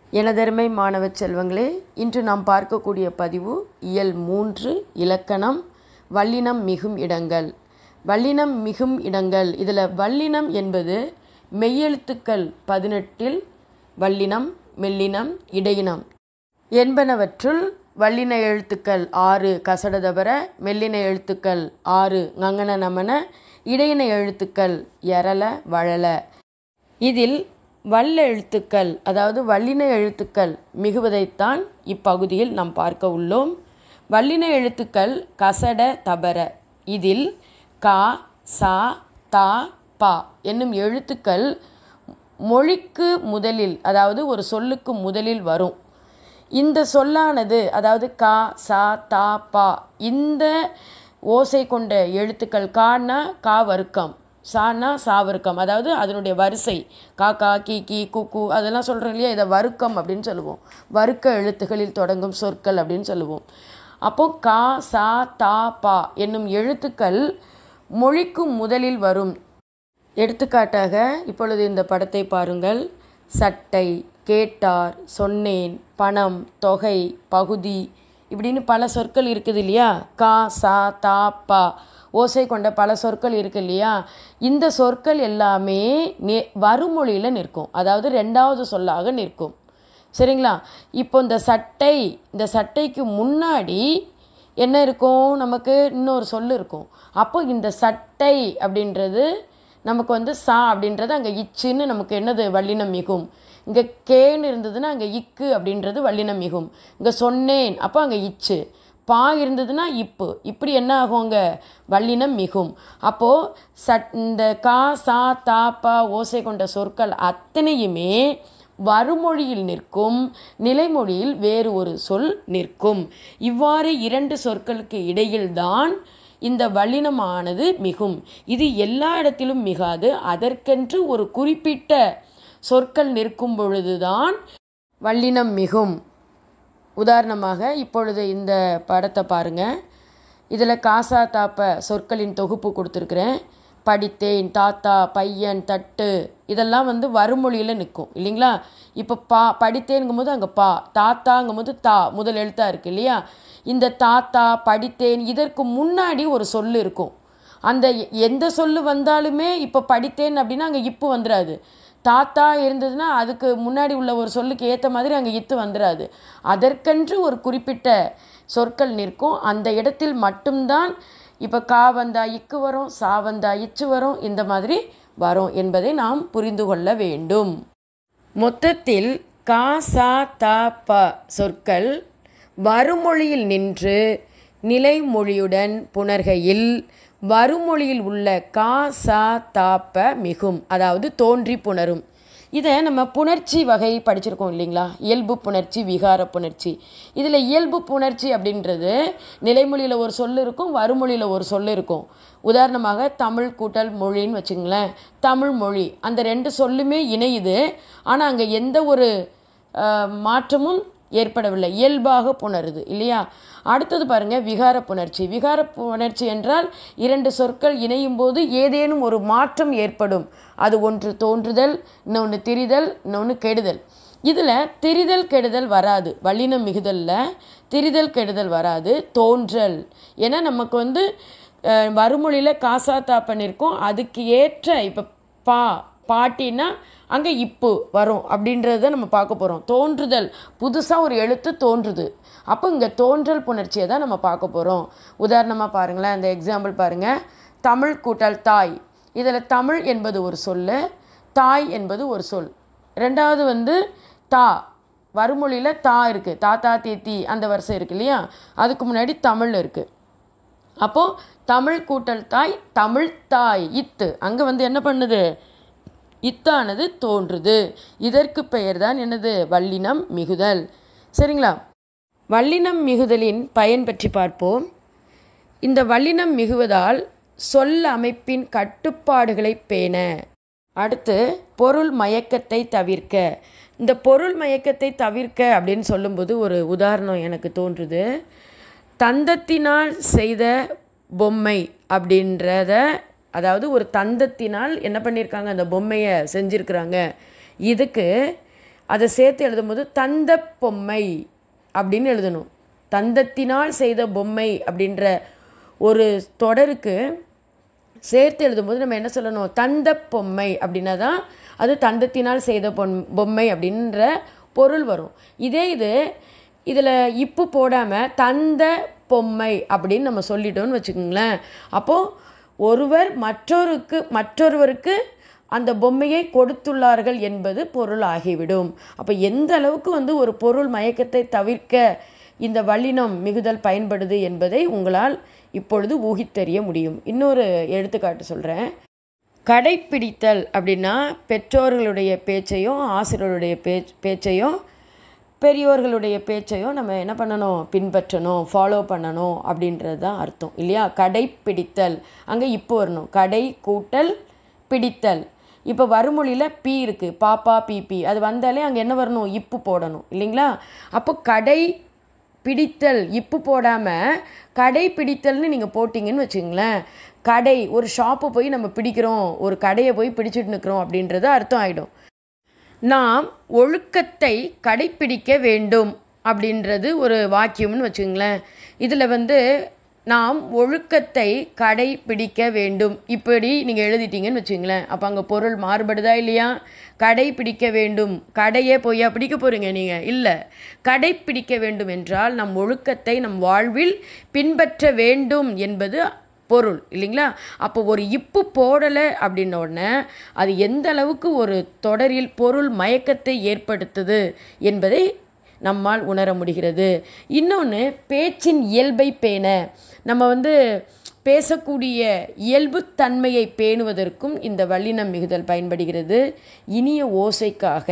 எனதருமை மாணவ செல்வங்களே இன்று நாம் பார்க்கக்கூடிய பதிவு இயல் மூன்று இலக்கணம் வல்லினம் மிகும் இடங்கள் வல்லினம் மிகும் இடங்கள் இதில் வல்லினம் என்பது மெய்யெழுத்துக்கள் பதினெட்டில் வல்லினம் மெல்லினம் இடையினம் என்பனவற்றுள் வல்லின எழுத்துக்கள் ஆறு கசடதபர மெல்லின எழுத்துக்கள் ஆறு ngங்கன நமன இடையின எழுத்துக்கள் எரள வழல இதில் வல்ல எழுத்துக்கள் அதாவது வல்லின எழுத்துக்கள் மிகுவதைத்தான் இப்பகுதியில் நாம் பார்க்க உள்ளோம் வல்லின எழுத்துக்கள் கசட தபர இதில் கா சா தா பா என்னும் எழுத்துக்கள் மொழிக்கு முதலில் அதாவது ஒரு சொல்லுக்கு முதலில் வரும் இந்த சொல்லானது அதாவது கா சா தா பா இந்த ஓசை கொண்ட எழுத்துக்கள் கான்னா கா வர்க்கம் சானா சா வர்க்கம் அதாவது அதனுடைய வரிசை கா கா கி கி கு கு அதெல்லாம் சொல்கிறோம் இல்லையா இதை வர்க்கம் அப்படின்னு சொல்லுவோம் வர்க்க எழுத்துக்களில் தொடங்கும் சொற்கள் அப்படின்னு சொல்லுவோம் அப்போது கா சா தா பா என்னும் எழுத்துக்கள் மொழிக்கு முதலில் வரும் எடுத்துக்காட்டாக இப்பொழுது இந்த படத்தை பாருங்கள் சட்டை கேட்டார் சொன்னேன் பணம் தொகை பகுதி இப்படின்னு பல சொற்கள் இருக்குது இல்லையா கா சா தா பா ஓசை கொண்ட பல சொற்கள் இருக்கு இல்லையா இந்த சொற்கள் எல்லாமே நே வறுமொழியில் நிற்கும் அதாவது ரெண்டாவது சொல்லாக நிற்கும் சரிங்களா இப்போ இந்த சட்டை இந்த சட்டைக்கு முன்னாடி என்ன இருக்கும் நமக்கு இன்னொரு சொல் இருக்கும் அப்போ இந்த சட்டை அப்படின்றது நமக்கு வந்து சா அப்படின்றது அங்கே இச்சுன்னு நமக்கு என்னது வல்லினம் மிகும் இங்கே கேன்னு இருந்ததுன்னா அங்கே இக்கு அப்படின்றது வல்லினம் மிகும் இங்கே சொன்னேன் அப்போ அங்கே இச்சு பா இருந்ததுன்னா இப்பு இப்படி என்ன ஆகும் அங்கே வல்லினம் மிகும் அப்போது சட் இந்த கா சா தா பா ஓசை கொண்ட சொற்கள் அத்தனையுமே வறுமொழியில் நிற்கும் நிலைமொழியில் வேறு ஒரு சொல் நிற்கும் இவ்வாறு இரண்டு சொற்களுக்கு இடையில்தான் இந்த வல்லினமானது மிகும் இது எல்லா இடத்திலும் மிகாது அதற்கென்று ஒரு குறிப்பிட்ட சொற்கள் நிற்கும் பொழுதுதான் வல்லினம் மிகும் உதாரணமாக இப்பொழுது இந்த படத்தை பாருங்கள் இதில் காசா தாப்ப சொற்களின் தொகுப்பு கொடுத்துருக்குறேன் படித்தேன் தாத்தா பையன் தட்டு இதெல்லாம் வந்து வறுமொழியில் நிற்கும் இல்லைங்களா இப்போ பா படித்தேங்கும் போது அங்கே பா தாத்தாங்கும் போது தா முதல் எழுத்தாக இருக்குது இல்லையா இந்த தாத்தா படித்தேன் இதற்கு முன்னாடி ஒரு சொல் இருக்கும் அந்த எந்த சொல்லு வந்தாலுமே இப்போ படித்தேன் அப்படின்னா அங்கே இப்பு வந்துடாது தாத்தா இருந்ததுன்னா அதுக்கு முன்னாடி உள்ள ஒரு சொல்லுக்கு ஏற்ற மாதிரி அங்கே இத்து வந்துடாது அதற்கென்று ஒரு குறிப்பிட்ட சொற்கள் நிற்கும் அந்த இடத்தில் மட்டும்தான் இப்போ கா வந்தா இக்கு வரும் சா வந்தா இச்சு வரும் இந்த மாதிரி வரும் என்பதை நாம் புரிந்து கொள்ள வேண்டும் மொத்தத்தில் கா சா தா ப சொற்கள் வறுமொழியில் நின்று நிலைமொழியுடன் புணர்கையில் வறுமொழியில் உள்ள கா சா தாப்ப மிகும் அதாவது தோன்றி புணரும் இதை நம்ம புணர்ச்சி வகை படிச்சிருக்கோம் இல்லைங்களா இயல்பு புணர்ச்சி விகார புணர்ச்சி இதில் இயல்பு புணர்ச்சி அப்படின்றது நிலைமொழியில் ஒரு சொல் இருக்கும் வறுமொழியில் ஒரு சொல் இருக்கும் உதாரணமாக தமிழ் கூட்டல் மொழின்னு வச்சுங்களேன் தமிழ் மொழி அந்த ரெண்டு சொல்லுமே இணையுது ஆனால் அங்கே எந்த ஒரு மாற்றமும் ஏற்படவில்லை இயல்பாக புணருது இல்லையா அடுத்தது பாருங்கள் விகார புணர்ச்சி விகார புணர்ச்சி என்றால் இரண்டு சொற்கள் இணையும் போது ஏதேனும் ஒரு மாற்றம் ஏற்படும் அது ஒன்று தோன்றுதல் இன்னொன்று திரிதல் இன்னொன்று கெடுதல் இதில் திரிதல் கெடுதல் வராது வல்லினம் மிகுதலில் திரிதல் கெடுதல் வராது தோன்றல் ஏன்னா நமக்கு வந்து வறுமொழியில் காசா தாப்பன் இருக்கும் அதுக்கு ஏற்ற இப்போ பா பாட்டின்னா அங்கே இப்பு வரும் அப்படின்றத நம்ம பார்க்க போகிறோம் தோன்றுதல் புதுசாக ஒரு எழுத்து தோன்றுது அப்போ இங்கே தோன்றல் புணர்ச்சியை தான் நம்ம பார்க்க போகிறோம் உதாரணமாக பாருங்களேன் அந்த எக்ஸாம்பிள் பாருங்கள் தமிழ் கூட்டல் தாய் இதில் தமிழ் என்பது ஒரு சொல் தாய் என்பது ஒரு சொல் ரெண்டாவது வந்து தா வறுமொழியில் தா இருக்குது தாத்தா தீத்தி அந்த வருஷம் இருக்குது இல்லையா அதுக்கு முன்னாடி தமிழ் இருக்குது அப்போது தமிழ் கூட்டல் தாய் தமிழ் தாய் இத்து அங்கே வந்து என்ன பண்ணுது இத்தானது தோன்றுது இதற்கு பெயர் தான் என்னது வல்லினம் மிகுதல் சரிங்களா வல்லினம் மிகுதலின் பயன் பற்றி பார்ப்போம் இந்த வல்லினம் மிகுவதால் சொல் அமைப்பின் கட்டுப்பாடுகளை பேண அடுத்து பொருள் மயக்கத்தை தவிர்க்க இந்த பொருள் மயக்கத்தை தவிர்க்க அப்படின்னு சொல்லும்போது ஒரு உதாரணம் எனக்கு தோன்றுது தந்தத்தினால் செய்த பொம்மை அப்படின்றத அதாவது ஒரு தந்தத்தினால் என்ன பண்ணியிருக்காங்க அந்த பொம்மையை செஞ்சுருக்குறாங்க இதுக்கு அதை சேர்த்து எழுதும்போது தந்த பொம்மை அப்படின்னு எழுதணும் தந்தத்தினால் செய்த பொம்மை அப்படின்ற ஒரு தொடருக்கு சேர்த்து எழுதும்போது நம்ம என்ன சொல்லணும் தந்த பொம்மை அப்படின்னா தான் அது தந்தத்தினால் செய்த பொன் பொம்மை அப்படின்ற பொருள் வரும் இதே இது இதில் இப்பு போடாமல் தந்த பொம்மை அப்படின்னு நம்ம சொல்லிட்டோம்னு வச்சுக்கோங்களேன் அப்போது ஒருவர் மற்றொருக்கு மற்றொருவருக்கு அந்த பொம்மையை கொடுத்துள்ளார்கள் என்பது பொருள் ஆகிவிடும் அப்போ எந்த அளவுக்கு வந்து ஒரு பொருள் மயக்கத்தை தவிர்க்க இந்த வல்லினம் மிகுதல் பயன்படுது என்பதை உங்களால் இப்பொழுது ஊகித்தெறிய முடியும் இன்னொரு எடுத்துக்காட்டு சொல்கிறேன் கடைப்பிடித்தல் அப்படின்னா பெற்றோர்களுடைய பேச்சையும் ஆசிரியருடைய பேச் பேச்சையும் பெரியோர்களுடைய பேச்சையும் நம்ம என்ன பண்ணணும் பின்பற்றணும் ஃபாலோ பண்ணணும் அப்படின்றது தான் அர்த்தம் இல்லையா கடைப்பிடித்தல் அங்கே இப்போ வரணும் கடை கூட்டல் பிடித்தல் இப்போ வறுமொழியில் பி இருக்குது பாப்பா பிபி அது வந்தாலே அங்கே என்ன வரணும் இப்பு போடணும் இல்லைங்களா அப்போ கடை பிடித்தல் இப்பு போடாமல் கடை பிடித்தல்னு நீங்கள் போட்டிங்கன்னு வச்சுங்களேன் கடை ஒரு ஷாப்பை போய் நம்ம பிடிக்கிறோம் ஒரு கடையை போய் பிடிச்சிட்டு நிற்கிறோம் அப்படின்றது அர்த்தம் ஆகிடும் நாம் ஒழுக்கத்தை கடைப்பிடிக்க வேண்டும் அப்படின்றது ஒரு வாக்கியம்னு வச்சுங்களேன் இதில் வந்து நாம் ஒழுக்கத்தை கடைப்பிடிக்க வேண்டும் இப்படி நீங்கள் எழுதிட்டீங்கன்னு வச்சுங்களேன் அப்போ அங்கே பொருள் மாறுபடுதா இல்லையா கடைப்பிடிக்க வேண்டும் கடையே போய் பிடிக்க போகிறீங்க நீங்கள் இல்லை கடைப்பிடிக்க வேண்டும் என்றால் நம் ஒழுக்கத்தை நம் வாழ்வில் பின்பற்ற வேண்டும் என்பது பொருள் இல்லைங்களா அப்போ ஒரு இப்பு போடலை அப்படின்ன உடனே அது எந்த அளவுக்கு ஒரு தொடரில் பொருள் மயக்கத்தை ஏற்படுத்துது என்பதை நம்மால் உணர முடிகிறது இன்னொன்று பேச்சின் இயல்பை பேண நம்ம வந்து பேசக்கூடிய இயல்புத்தன்மையை பேணுவதற்கும் இந்த வல்லினம் மிகுதல் பயன்படுகிறது இனிய ஓசைக்காக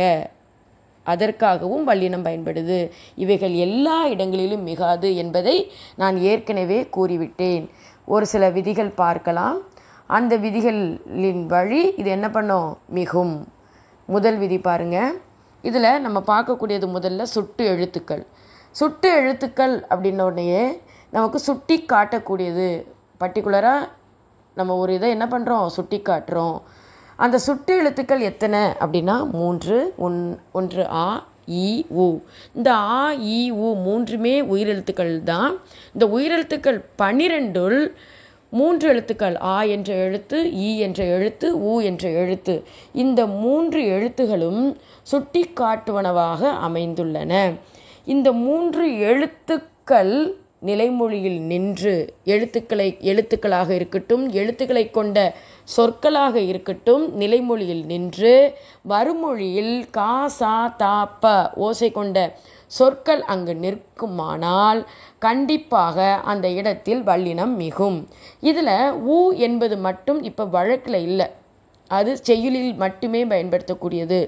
அதற்காகவும் வல்லினம் பயன்படுது இவைகள் எல்லா இடங்களிலும் மிகாது என்பதை நான் ஏற்கனவே கூறிவிட்டேன் ஒரு சில விதிகள் பார்க்கலாம் அந்த விதிகளின் வழி இது என்ன பண்ணும் மிகும் முதல் விதி பாருங்கள் இதில் நம்ம பார்க்கக்கூடியது முதல்ல சுட்டு எழுத்துக்கள் சுட்டு எழுத்துக்கள் அப்படின்ன உடனே நமக்கு சுட்டி காட்டக்கூடியது பர்டிகுலராக நம்ம ஒரு இதை என்ன பண்ணுறோம் சுட்டி காட்டுறோம் அந்த சுட்டு எழுத்துக்கள் எத்தனை அப்படின்னா மூன்று ஒன் ஒன்று ஆ இ உ இந்த ஆ இ உ மூன்றுமே உயிரெழுத்துக்கள் தான் இந்த உயிரெழுத்துக்கள் பன்னிரெண்டுள் மூன்று எழுத்துக்கள் ஆ என்ற எழுத்து ஈ என்ற எழுத்து ஊ என்ற எழுத்து இந்த மூன்று எழுத்துகளும் சுட்டி காட்டுவனவாக அமைந்துள்ளன இந்த மூன்று எழுத்துக்கள் நிலைமொழியில் நின்று எழுத்துக்களை எழுத்துக்களாக இருக்கட்டும் எழுத்துக்களை கொண்ட சொற்களாக இருக்கட்டும் நிலைமொழியில் நின்று வறுமொழியில் கா சா தா ப ஓசை கொண்ட சொற்கள் அங்கு நிற்குமானால் கண்டிப்பாக அந்த இடத்தில் வல்லினம் மிகும் இதில் ஊ என்பது மட்டும் இப்போ வழக்கில் இல்லை அது செய்யுளில் மட்டுமே பயன்படுத்தக்கூடியது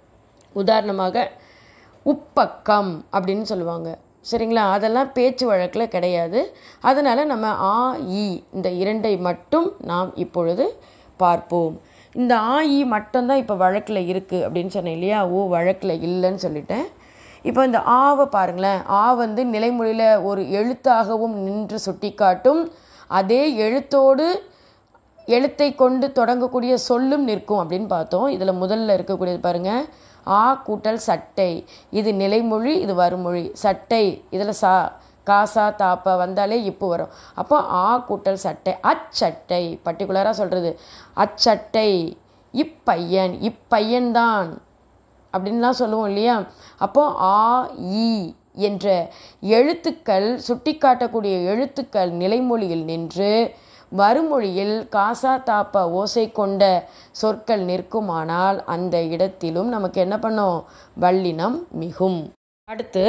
உதாரணமாக உப்பக்கம் அப்படின்னு சொல்லுவாங்க சரிங்களா அதெல்லாம் பேச்சு வழக்கில் கிடையாது அதனால் நம்ம ஆ இ இந்த இரண்டை மட்டும் நாம் இப்பொழுது பார்ப்போம் இந்த ஆ இ மட்டும்தான் இப்போ வழக்கில் இருக்குது அப்படின்னு சொன்னேன் இல்லையா ஓ வழக்கில் இல்லைன்னு சொல்லிட்டேன் இப்போ இந்த ஆவை பாருங்களேன் ஆ வந்து நிலைமொழியில் ஒரு எழுத்தாகவும் நின்று சுட்டிக்காட்டும் அதே எழுத்தோடு எழுத்தை கொண்டு தொடங்கக்கூடிய சொல்லும் நிற்கும் அப்படின்னு பார்த்தோம் இதில் முதல்ல இருக்கக்கூடியது பாருங்கள் ஆ கூட்டல் சட்டை இது நிலைமொழி இது வருமொழி சட்டை இதில் சா காசா தாப்பா வந்தாலே இப்போ வரும் அப்போ ஆ கூட்டல் சட்டை அச்சட்டை பர்டிகுலராக சொல்கிறது அச்சட்டை இப்பையன் இப்பையன்தான் அப்படின்லாம் சொல்லுவோம் இல்லையா அப்போ ஆ இ என்ற எழுத்துக்கள் சுட்டிக்காட்டக்கூடிய எழுத்துக்கள் நிலைமொழியில் நின்று வறுமொழியில் காசா தாப்ப ஓசை கொண்ட சொற்கள் நிற்குமானால் அந்த இடத்திலும் நமக்கு என்ன பண்ணும் வல்லினம் மிகும் அடுத்து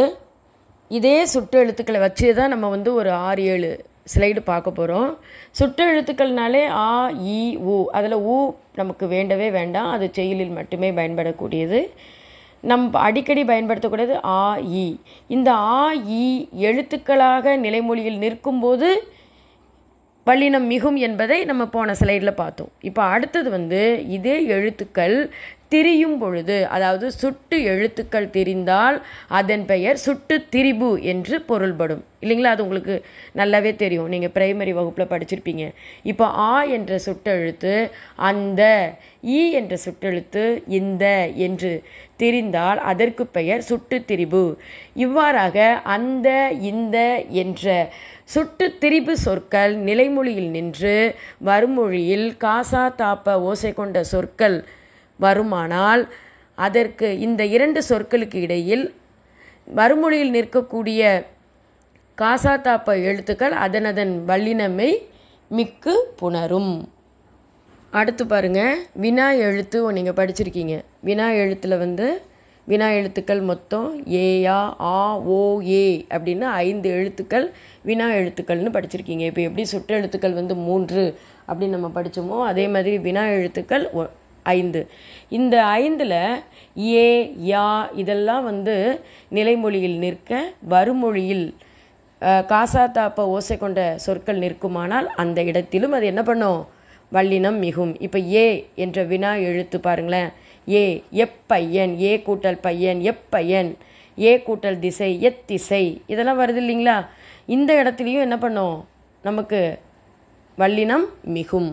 இதே சுட்டு எழுத்துக்களை வச்சு தான் நம்ம வந்து ஒரு ஆறு ஏழு ஸ்லைடு பார்க்க போகிறோம் சுட்டு எழுத்துக்கள்னாலே ஆ இ உ அதில் ஊ நமக்கு வேண்டவே வேண்டாம் அது செயலில் மட்டுமே பயன்படக்கூடியது நம் அடிக்கடி பயன்படுத்தக்கூடியது ஆ இ இந்த ஆ இ எழுத்துக்களாக நிலைமொழியில் நிற்கும்போது வல்லினம் மிகும் என்பதை நம்ம போன ஸ்லைடில் பார்த்தோம் இப்போ அடுத்தது வந்து இதே எழுத்துக்கள் திரியும் பொழுது அதாவது சுட்டு எழுத்துக்கள் திரிந்தால் அதன் பெயர் சுட்டு திரிபு என்று பொருள்படும் இல்லைங்களா அது உங்களுக்கு நல்லாவே தெரியும் நீங்கள் பிரைமரி வகுப்பில் படிச்சிருப்பீங்க இப்போ ஆ என்ற சுட்டெழுத்து அந்த ஈ என்ற சுட்டெழுத்து இந்த என்று திரிந்தால் அதற்கு பெயர் சுட்டு திரிபு இவ்வாறாக அந்த இந்த என்ற சுட்டு திரிபு சொற்கள் நிலைமொழியில் நின்று வருமொழியில் காசா தாப்ப ஓசை கொண்ட சொற்கள் வருமானால் அதற்கு இந்த இரண்டு சொற்களுக்கு இடையில் மறுமொழியில் நிற்கக்கூடிய காசா தாப்ப எழுத்துக்கள் அதனதன் வல்லினமை மிக்கு புணரும் அடுத்து பாருங்க வினா எழுத்து நீங்கள் படிச்சிருக்கீங்க வினா எழுத்தில் வந்து வினா எழுத்துக்கள் மொத்தம் ஏயா ஆ ஓ ஏ அப்படின்னு ஐந்து எழுத்துக்கள் வினா எழுத்துக்கள்னு படிச்சிருக்கீங்க இப்போ எப்படி சுற்றெழுத்துக்கள் வந்து மூன்று அப்படின்னு நம்ம படித்தோமோ அதே மாதிரி வினா எழுத்துக்கள் ஒ- ஐந்து இந்த ஐந்தில் ஏ யா இதெல்லாம் வந்து நிலைமொழியில் நிற்க வருமொழியில் அஹ், காசா தாப்ப ஓசை கொண்ட சொற்கள் நிற்குமானால் அந்த இடத்திலும் அது என்ன பண்ணும் வல்லினம் மிகும் இப்போ ஏ என்ற வினா எழுத்து பாருங்களேன் ஏ எப்பையன் ஏ கூட்டல் பையன் எப்பையன் ஏ கூட்டல் திசை எத்திசை இதெல்லாம் வருது இல்லைங்களா இந்த இடத்துலையும் என்ன பண்ணும் நமக்கு வல்லினம் மிகும்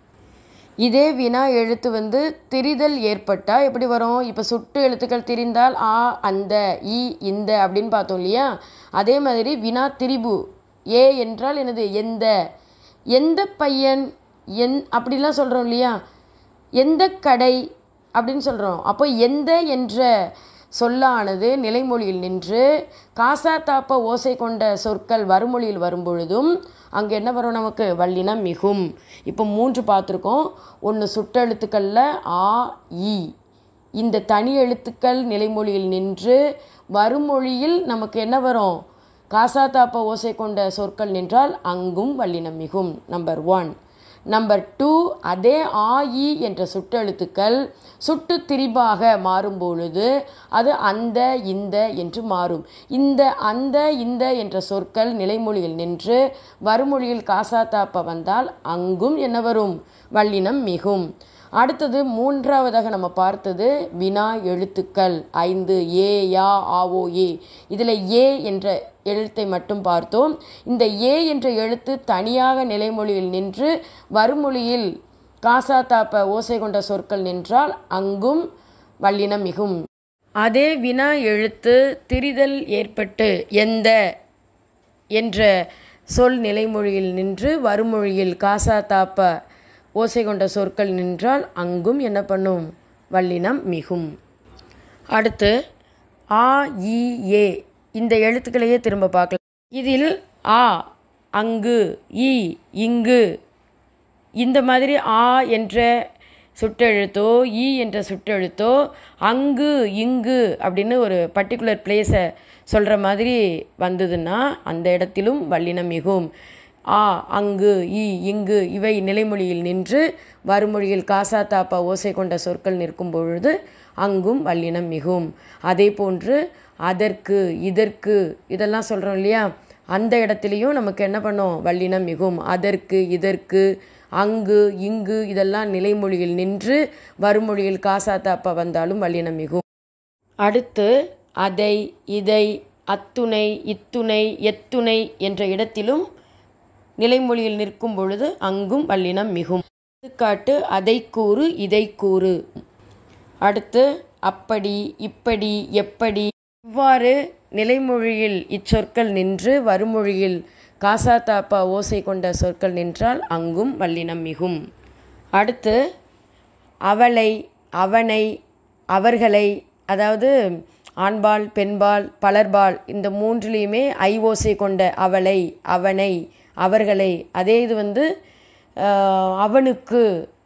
இதே வினா எழுத்து வந்து திரிதல் ஏற்பட்டால் எப்படி வரும் இப்போ சுட்டு எழுத்துக்கள் திரிந்தால் ஆ அந்த இ இந்த அப்படின்னு பார்த்தோம் இல்லையா அதே மாதிரி வினா திரிபு ஏ என்றால் எனது எந்த எந்த பையன் என் அப்படிலாம் சொல்கிறோம் இல்லையா எந்த கடை அப்படின்னு சொல்கிறோம் அப்போ எந்த என்ற சொல்லானது நிலைமொழியில் நின்று காசா தாப்ப ஓசை கொண்ட சொற்கள் வருமொழியில் வரும்பொழுதும் அங்கே என்ன வரும் நமக்கு வல்லினம் மிகும் இப்போ மூன்று பார்த்துருக்கோம் ஒன்று சுட்டெழுத்துக்களில் ஆ இ இந்த தனி எழுத்துக்கள் நிலைமொழியில் நின்று வருமொழியில் நமக்கு என்ன வரும் காசா தாப்ப ஓசை கொண்ட சொற்கள் நின்றால் அங்கும் வல்லினம் மிகும் நம்பர் ஒன் நம்பர் டூ அதே ஆயி என்ற சுட்டெழுத்துக்கள் சுட்டு திரிபாக மாறும் பொழுது அது அந்த இந்த என்று மாறும் இந்த அந்த இந்த என்ற சொற்கள் நிலைமொழியில் நின்று வருமொழியில் காசாத்தாப்ப வந்தால் அங்கும் என்ன வரும் வல்லினம் மிகும் அடுத்தது மூன்றாவதாக நம்ம பார்த்தது வினா எழுத்துக்கள் ஐந்து ஏ யா ஆவோ ஏ இதில் ஏ என்ற எழுத்தை மட்டும் பார்த்தோம் இந்த ஏ என்ற எழுத்து தனியாக நிலைமொழியில் நின்று வருமொழியில் காசா தாப்ப ஓசை கொண்ட சொற்கள் நின்றால் அங்கும் வல்லினம் மிகும் அதே வினா எழுத்து திரிதல் ஏற்பட்டு எந்த என்ற சொல் நிலைமொழியில் நின்று வருமொழியில் காசா தாப்ப ஓசை கொண்ட சொற்கள் நின்றால் அங்கும் என்ன பண்ணும் வல்லினம் மிகும் அடுத்து ஆ இ ஏ இந்த எழுத்துக்களையே திரும்ப பார்க்கலாம் இதில் ஆ அங்கு இ இங்கு இந்த மாதிரி ஆ என்ற சுட்டெழுத்தோ ஈ என்ற சுட்டெழுத்தோ அங்கு இங்கு அப்படின்னு ஒரு பர்டிகுலர் பிளேஸை சொல்கிற மாதிரி வந்ததுன்னா அந்த இடத்திலும் வல்லினம் மிகும் ஆ அங்கு ஈ இங்கு இவை நிலைமொழியில் நின்று வருமொழியில் காசா தாப்பா ஓசை கொண்ட சொற்கள் நிற்கும் பொழுது அங்கும் வல்லினம் மிகும் அதே போன்று அதற்கு இதற்கு இதெல்லாம் சொல்கிறோம் இல்லையா அந்த இடத்துலையும் நமக்கு என்ன பண்ணும் வல்லினம் மிகும் அதற்கு இதற்கு அங்கு இங்கு இதெல்லாம் நிலைமொழியில் நின்று வருமொழியில் காசா தாப்பா வந்தாலும் வல்லினம் மிகும் அடுத்து அதை இதை அத்துணை இத்துணை எத்துணை என்ற இடத்திலும் நிலைமொழியில் நிற்கும் பொழுது அங்கும் வல்லினம் மிகும் எடுத்துக்காட்டு அதை கூறு இதை கூறு அடுத்து அப்படி இப்படி எப்படி இவ்வாறு நிலைமொழியில் இச்சொற்கள் நின்று வருமொழியில் காசா தாப்பா ஓசை கொண்ட சொற்கள் நின்றால் அங்கும் வல்லினம் மிகும் அடுத்து அவளை அவனை அவர்களை அதாவது ஆண்பால் பெண்பால் பலர்பால் இந்த மூன்றுலேயுமே ஐ ஓசை கொண்ட அவளை அவனை அவர்களை அதே இது வந்து ஆஹ், அவனுக்கு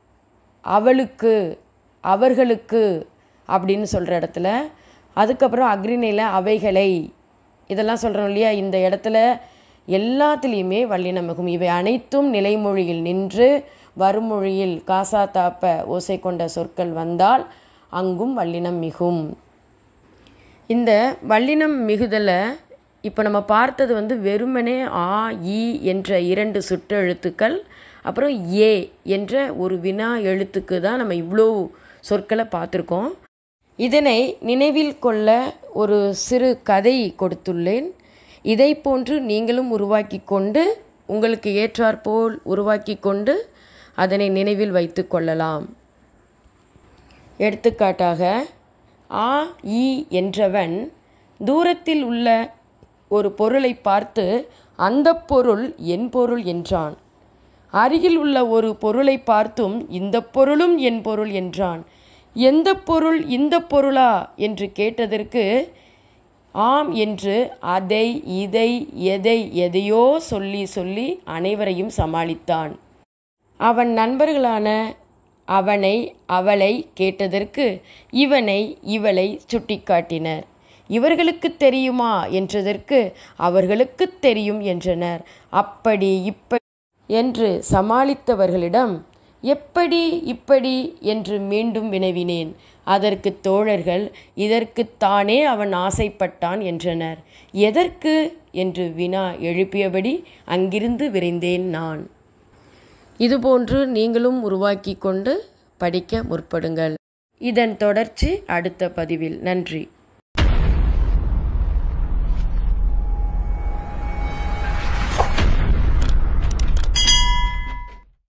அவளுக்கு அவர்களுக்கு அப்படின்னு சொல்கிற இடத்துல அதுக்கப்புறம் அக்ரிணையில் அவைகளை இதெல்லாம் சொல்கிறோம் இல்லையா இந்த இடத்துல எல்லாத்துலேயுமே வல்லினம் மிகும் இவை அனைத்தும் நிலைமொழியில் நின்று வருமொழியில் காசா தாப்ப ஓசை கொண்ட சொற்கள் வந்தால் அங்கும் வல்லினம் மிகும் இந்த வல்லினம் மிகுதலை இப்போ நம்ம பார்த்தது வந்து வெறுமனே ஆ இ என்ற இரண்டு சுற்றெழுத்துக்கள் அப்புறம் ஏ என்ற ஒரு வினா எழுத்துக்கு தான் நம்ம இவ்வளோ சொற்களை பார்த்துருக்கோம் இதனை நினைவில் கொள்ள ஒரு சிறு கதை கொடுத்துள்ளேன் இதை போன்று நீங்களும் உருவாக்கி கொண்டு உங்களுக்கு ஏற்றாற்போல் உருவாக்கி கொண்டு அதனை நினைவில் வைத்து கொள்ளலாம் எடுத்துக்காட்டாக ஆ இ என்றவன் தூரத்தில் உள்ள ஒரு பொருளை பார்த்து அந்த பொருள் என் பொருள் என்றான் அருகில் உள்ள ஒரு பொருளை பார்த்தும் இந்த பொருளும் என் பொருள் என்றான் எந்த பொருள் இந்த பொருளா என்று கேட்டதற்கு ஆம் என்று அதை இதை எதை எதையோ சொல்லி சொல்லி அனைவரையும் சமாளித்தான் அவன் நண்பர்களான அவனை அவளை கேட்டதற்கு இவனை இவளை சுட்டிக்காட்டினர் இவர்களுக்கு தெரியுமா என்றதற்கு அவர்களுக்கு தெரியும் என்றனர் அப்படி இப்படி என்று சமாளித்தவர்களிடம் எப்படி இப்படி என்று மீண்டும் வினவினேன் அதற்கு தோழர்கள் இதற்குத்தானே அவன் ஆசைப்பட்டான் என்றனர் எதற்கு என்று வினா எழுப்பியபடி அங்கிருந்து விரைந்தேன் நான் இதுபோன்று நீங்களும் உருவாக்கி கொண்டு படிக்க முற்படுங்கள் இதன் தொடர்ச்சி அடுத்த பதிவில் நன்றி